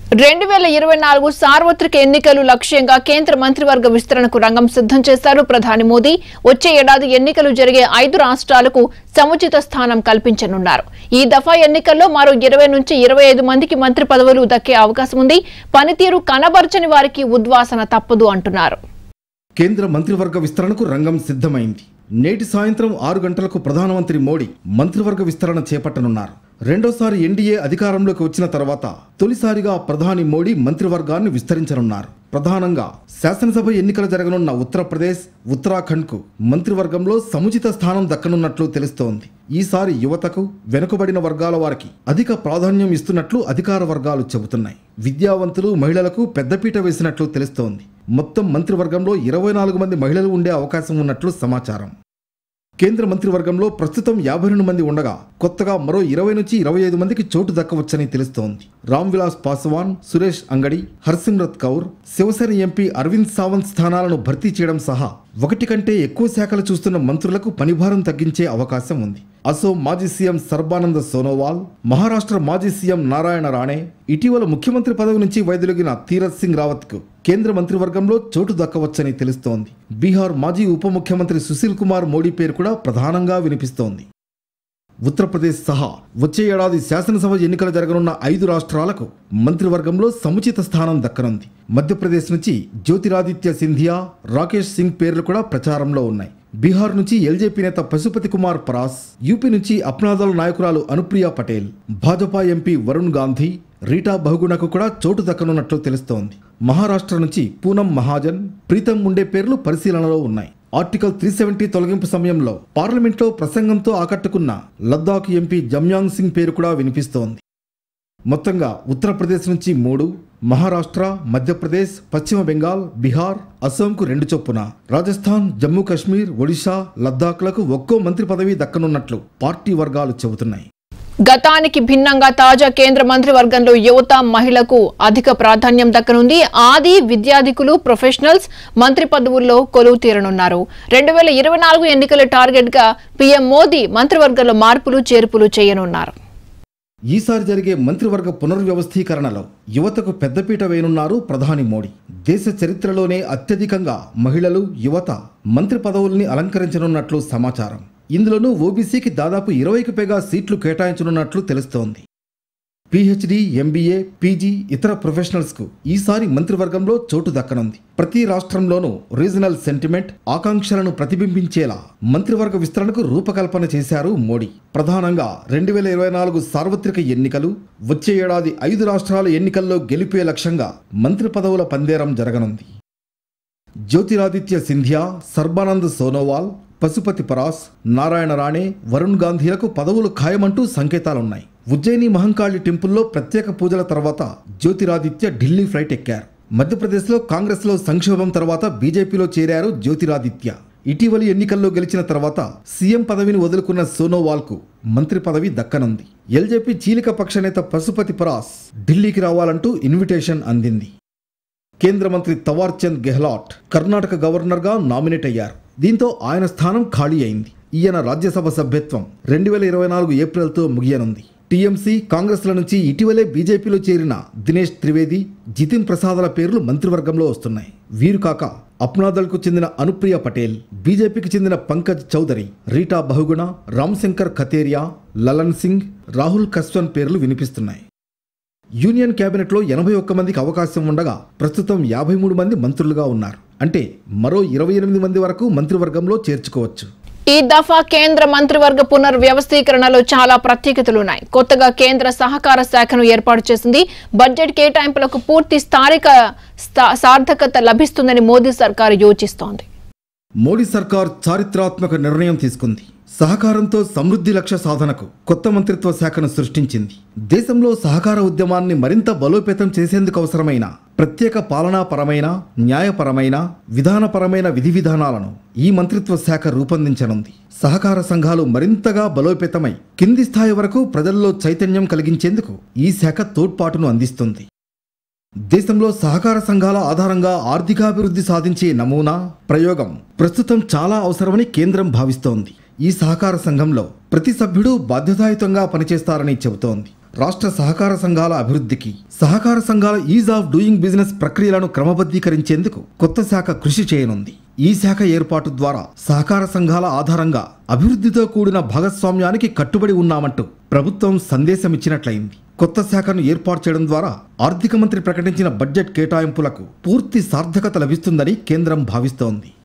రెండు వేల ఇరవై నాలుగు సార్వత్రిక ఎన్నికలు లక్ష్యంగా కేంద్ర మంత్రివర్గ విస్తరణకు రంగం సిద్ధం చేశారు ప్రధాని మోదీ వచ్చే ఏడాది ఎన్నికలు జరిగే ఐదు రాష్ట్రాలకు సముచిత స్థానం కల్పించనున్నారు ఈ దఫా ఎన్నికల్లో మరో ఇరవై నుంచి ఇరవై ఐదు మందికి మంత్రి పదవులు దక్కే అవకాశం ఉంది పనితీరు కనబర్చని వారికి ఉద్వాసన తప్పదు అంటున్నారు కేంద్ర మంత్రివర్గ విస్తరణకు రంగం సిద్ధమైంది నేటి సాయంత్రం ఆరు గంటలకు ప్రధానమంత్రి మోడీ మంత్రివర్గ విస్తరణ చేపట్టనున్నారు రెండోసారి ఎన్డీఏ అధికారంలోకి వచ్చిన తర్వాత తొలిసారిగా ప్రధాని మోడీ మంత్రివర్గాన్ని విస్తరించనున్నారు ప్రధానంగా శాసనసభ ఎన్నికలు జరగనున్న ఉత్తరప్రదేశ్ ఉత్తరాఖండ్కు మంత్రివర్గంలో సముచిత స్థానం దక్కనున్నట్లు తెలుస్తోంది ఈసారి యువతకు వెనుకబడిన వర్గాల వారికి అధిక ప్రాధాన్యం ఇస్తున్నట్లు అధికార వర్గాలు చెబుతున్నాయి విద్యావంతులు మహిళలకు పెద్దపీట వేసినట్లు తెలుస్తోంది మొత్తం మంత్రివర్గంలో ఇరవై నాలుగు మంది మహిళలు ఉండే అవకాశం ఉన్నట్లు సమాచారం కేంద్ర మంత్రివర్గంలో ప్రస్తుతం యాభై రెండు మంది ఉండగా కొత్తగా మరో ఇరవై నుంచి ఇరవై ఐదు మందికి చోటు దక్కవచ్చని తెలుస్తోంది రామ్ విలాస్ పాస్వాన్ సురేష్ అంగడి హర్సిమ్రత్ కౌర్ శివసేన ఎంపీ అరవింద్ సావంత్ స్థానాలను భర్తీ చేయడం సహా ఒకటి కంటే ఎక్కువ శాఖలు చూస్తున్న మంత్రులకు పనిభారం తగ్గించే అవకాశం ఉంది అసోం మాజీ సీఎం సర్బానంద సోనోవాల్ మహారాష్ట్ర మాజీ సీఎం నారాయణ రాణే ఇటీవల ముఖ్యమంత్రి పదవి నుంచి వైదొలిగిన తీరత్ సింగ్ రావత్కు కేంద్ర మంత్రివర్గంలో చోటు దక్కవచ్చని తెలుస్తోంది బీహార్ మాజీ ఉప ముఖ్యమంత్రి సుశీల్ కుమార్ మోడీ పేరు కూడా ప్రధానంగా వినిపిస్తోంది ఉత్తరప్రదేశ్ సహా వచ్చే ఏడాది శాసనసభ ఎన్నికలు జరగనున్న ఐదు రాష్ట్రాలకు మంత్రివర్గంలో సముచిత స్థానం దక్కనుంది మధ్యప్రదేశ్ నుంచి జ్యోతిరాదిత్య సింధియా రాకేష్ సింగ్ పేర్లు కూడా ప్రచారంలో ఉన్నాయి బీహార్ నుంచి ఎల్జేపీ నేత పశుపతి కుమార్ పరాస్ యూపీ నుంచి అప్నాదల్ నాయకురాలు అనుప్రియ పటేల్ భాజపా ఎంపీ వరుణ్ గాంధీ రీటా బహుగుణకు కూడా చోటు దక్కనున్నట్లు తెలుస్తోంది మహారాష్ట్ర నుంచి పూనం మహాజన్ ప్రీతం ముండే పేర్లు పరిశీలనలో ఉన్నాయి ఆర్టికల్ త్రీ సెవెంటీ తొలగింపు సమయంలో పార్లమెంట్లో ప్రసంగంతో ఆకట్టుకున్న లద్దాఖ్ ఎంపీ జమ్యాంగ్ సింగ్ పేరు కూడా వినిపిస్తోంది మొత్తంగా ఉత్తరప్రదేశ్ నుంచి మూడు మహారాష్ట్ర మధ్యప్రదేశ్ పశ్చిమ బెంగాల్ బీహార్ అస్సాంకు రెండు చొప్పున రాజస్థాన్ జమ్మూ కాశ్మీర్ ఒడిశా లద్దాఖ్లకు ఒక్కో మంత్రి పదవి దక్కనున్నట్లు పార్టీ వర్గాలు చెబుతున్నాయి గతానికి భిన్నంగా తాజా కేంద్ర మంత్రివర్గంలో యువత మహిళకు అధిక ప్రాధాన్యం దక్కనుంది ఆది విద్యాధికులు ప్రొఫెషనల్స్ మంత్రి పదవుల్లో కొలువు తీరనున్నారు రెండు వేల ఇరవై నాలుగు ఎన్నికల టార్గెట్ గా పీఎం మోదీ మంత్రివర్గంలో మార్పులు చేర్పులు చేయనున్నారు ఈసారి జరిగే మంత్రివర్గ పునర్వ్యవస్థీకరణలో యువతకు పెద్దపీట వేయనున్నారు ప్రధాని మోడీ దేశ చరిత్రలోనే అత్యధికంగా మహిళలు యువత మంత్రి పదవుల్ని అలంకరించనున్నట్లు సమాచారం ఇందులోనూ ఓబీసీకి దాదాపు ఇరవైకి పైగా సీట్లు కేటాయించనున్నట్లు తెలుస్తోంది పీహెచ్డీ ఎంబీఏ పీజీ ఇతర ప్రొఫెషనల్స్కు ఈసారి మంత్రివర్గంలో చోటు దక్కనుంది ప్రతి రాష్ట్రంలోనూ రీజనల్ సెంటిమెంట్ ఆకాంక్షలను ప్రతిబింబించేలా మంత్రివర్గ విస్తరణకు రూపకల్పన చేశారు మోడీ ప్రధానంగా రెండు వేల ఇరవై నాలుగు సార్వత్రిక ఎన్నికలు వచ్చే ఏడాది ఐదు రాష్ట్రాల ఎన్నికల్లో గెలిపే లక్ష్యంగా మంత్రి పదవుల పందేరం జరగనుంది జ్యోతిరాదిత్య సింధియా సర్బానంద్ సోనోవాల్ పశుపతి పరాస్ నారాయణ రాణే వరుణ్ గాంధీలకు పదవులు ఖాయమంటూ సంకేతాలున్నాయి ఉజ్జయిని మహంకాళి టెంపుల్లో ప్రత్యేక పూజల తర్వాత జ్యోతిరాదిత్య ఢిల్లీ ఫ్లైట్ ఎక్కారు మధ్యప్రదేశ్లో కాంగ్రెస్లో సంక్షోభం తర్వాత బీజేపీలో చేరారు జ్యోతిరాదిత్య ఇటీవలి ఎన్నికల్లో గెలిచిన తర్వాత సీఎం పదవిని వదులుకున్న సోనోవాల్కు మంత్రి పదవి దక్కనుంది ఎల్జేపీ చీలిక పక్ష నేత పశుపతి పరాస్ ఢిల్లీకి రావాలంటూ ఇన్విటేషన్ అందింది కేంద్ర మంత్రి తవార్ చంద్ గెహ్లాట్ కర్ణాటక గవర్నర్గా నామినేట్ అయ్యారు దీంతో ఆయన స్థానం ఖాళీ అయింది ఈయన రాజ్యసభ సభ్యత్వం రెండు వేల ఇరవై నాలుగు ఏప్రిల్తో ముగియనుంది టీఎంసీ కాంగ్రెస్ల నుంచి ఇటీవలే బీజేపీలో చేరిన దినేష్ త్రివేది జితిన్ ప్రసాద్ల పేర్లు మంత్రివర్గంలో వస్తున్నాయి వీరు కాక అప్నాదల్కు చెందిన అనుప్రియ పటేల్ బీజేపీకి చెందిన పంకజ్ చౌదరి రీటా బహుగుణ రామ్శంకర్ ఖతేరియా లలన్ సింగ్ రాహుల్ కస్వన్ పేర్లు వినిపిస్తున్నాయి యూనియన్ కేబినెట్లో ఎనభై ఒక్క మందికి అవకాశం ఉండగా ప్రస్తుతం యాభై మూడు మంది మంత్రులుగా ఉన్నారు అంటే మరో ఇరవై ఎనిమిది మంది వరకు మంత్రివర్గంలో చేర్చుకోవచ్చు ఈ దఫా కేంద్ర మంత్రివర్గ పునర్వ్యవస్థీకరణలో చాలా ప్రత్యేకతలున్నాయి కొత్తగా కేంద్ర సహకార శాఖను ఏర్పాటు చేసింది బడ్జెట్ కేటాయింపులకు పూర్తి స్థానిక స్థా- సార్థకత లభిస్తుందని మోదీ సర్కారు యోచిస్తోంది మోడీ సర్కార్ చారిత్రాత్మక నిర్ణయం తీసుకుంది సహకారంతో సమృద్ధి లక్ష్య సాధనకు కొత్త మంత్రిత్వ శాఖను సృష్టించింది దేశంలో సహకార ఉద్యమాన్ని మరింత బలోపేతం చేసేందుకు అవసరమైన ప్రత్యేక పాలనాపరమైన న్యాయపరమైన విధానపరమైన విధి విధానాలను ఈ మంత్రిత్వ శాఖ రూపొందించనుంది సహకార సంఘాలు మరింతగా బలోపేతమై కింది స్థాయి వరకు ప్రజల్లో చైతన్యం కలిగించేందుకు ఈ శాఖ తోడ్పాటును అందిస్తుంది దేశంలో సహకార సంఘాల ఆధారంగా ఆర్థికాభివృద్ధి సాధించే నమూనా ప్రయోగం ప్రస్తుతం చాలా అవసరమని కేంద్రం భావిస్తోంది ఈ సహకార సంఘంలో ప్రతి సభ్యుడు బాధ్యతాయుతంగా పనిచేస్తారని చెబుతోంది రాష్ట్ర సహకార సంఘాల అభివృద్ధికి సహకార సంఘాల ఈజ్ ఆఫ్ డూయింగ్ బిజినెస్ ప్రక్రియలను క్రమబద్ధీకరించేందుకు కొత్త శాఖ కృషి చేయనుంది ఈ శాఖ ఏర్పాటు ద్వారా సహకార సంఘాల ఆధారంగా అభివృద్ధితో కూడిన భాగస్వామ్యానికి కట్టుబడి ఉన్నామంటూ ప్రభుత్వం సందేశం ఇచ్చినట్లయింది కొత్త శాఖను ఏర్పాటు చేయడం ద్వారా ఆర్థిక మంత్రి ప్రకటించిన బడ్జెట్ కేటాయింపులకు పూర్తి సార్థకత లభిస్తుందని కేంద్రం భావిస్తోంది